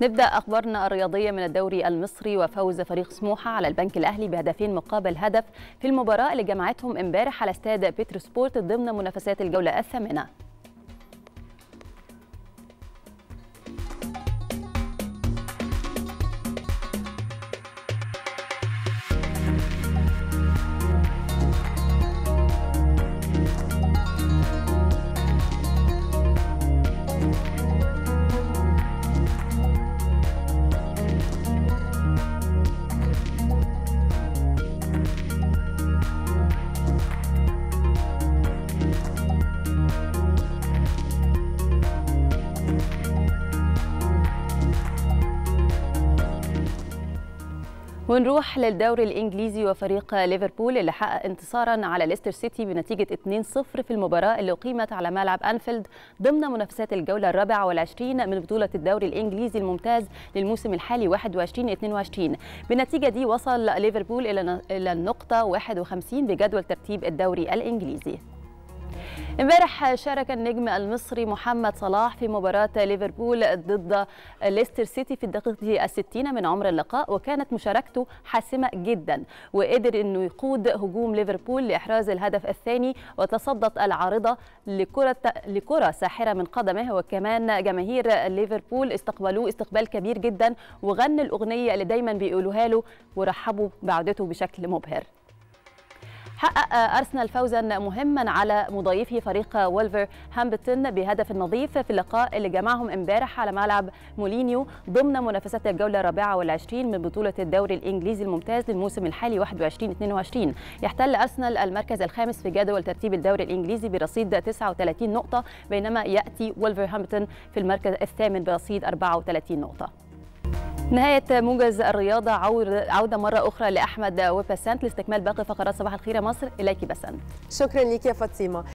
نبدأ أخبارنا الرياضية من الدوري المصري وفوز فريق سموحة على البنك الأهلي بهدفين مقابل هدف في المباراة اللي جمعتهم امبارح على استاد بيترو سبورت ضمن منافسات الجولة الثامنة ونروح للدوري الانجليزي وفريق ليفربول اللي حقق انتصارا على ليستر سيتي بنتيجه 2-0 في المباراه اللي اقيمت على ملعب انفيلد ضمن منافسات الجوله الرابعه والعشرين من بطوله الدوري الانجليزي الممتاز للموسم الحالي 21 22 بالنتيجه دي وصل ليفربول الى الى النقطه 51 بجدول ترتيب الدوري الانجليزي امبارح شارك النجم المصري محمد صلاح في مباراة ليفربول ضد ليستر سيتي في الدقيقة الستين من عمر اللقاء وكانت مشاركته حاسمة جدا وقدر انه يقود هجوم ليفربول لإحراز الهدف الثاني وتصدت العارضة لكرة لكرة ساحرة من قدمه وكمان جماهير ليفربول استقبلوه استقبال كبير جدا وغنوا الأغنية اللي دايما بيقولوها له ورحبوا بعودته بشكل مبهر حقق أرسنال فوزا مهما على مضايفه فريق وولفر هامبتون بهدف نظيف في اللقاء اللي جمعهم امبارح على ملعب مولينيو ضمن منافسات الجولة الرابعة والعشرين من بطولة الدوري الإنجليزي الممتاز للموسم الحالي 21-22 يحتل أرسنال المركز الخامس في جدول ترتيب الدوري الإنجليزي برصيد 39 نقطة بينما يأتي وولفر هامبتون في المركز الثامن برصيد 34 نقطة نهاية موجز الرياضة عودة مرة أخرى لأحمد وبسنت لاستكمال باقي فقرات صباح الخير يا مصر إليك بسنت شكرا لك يا فاطمة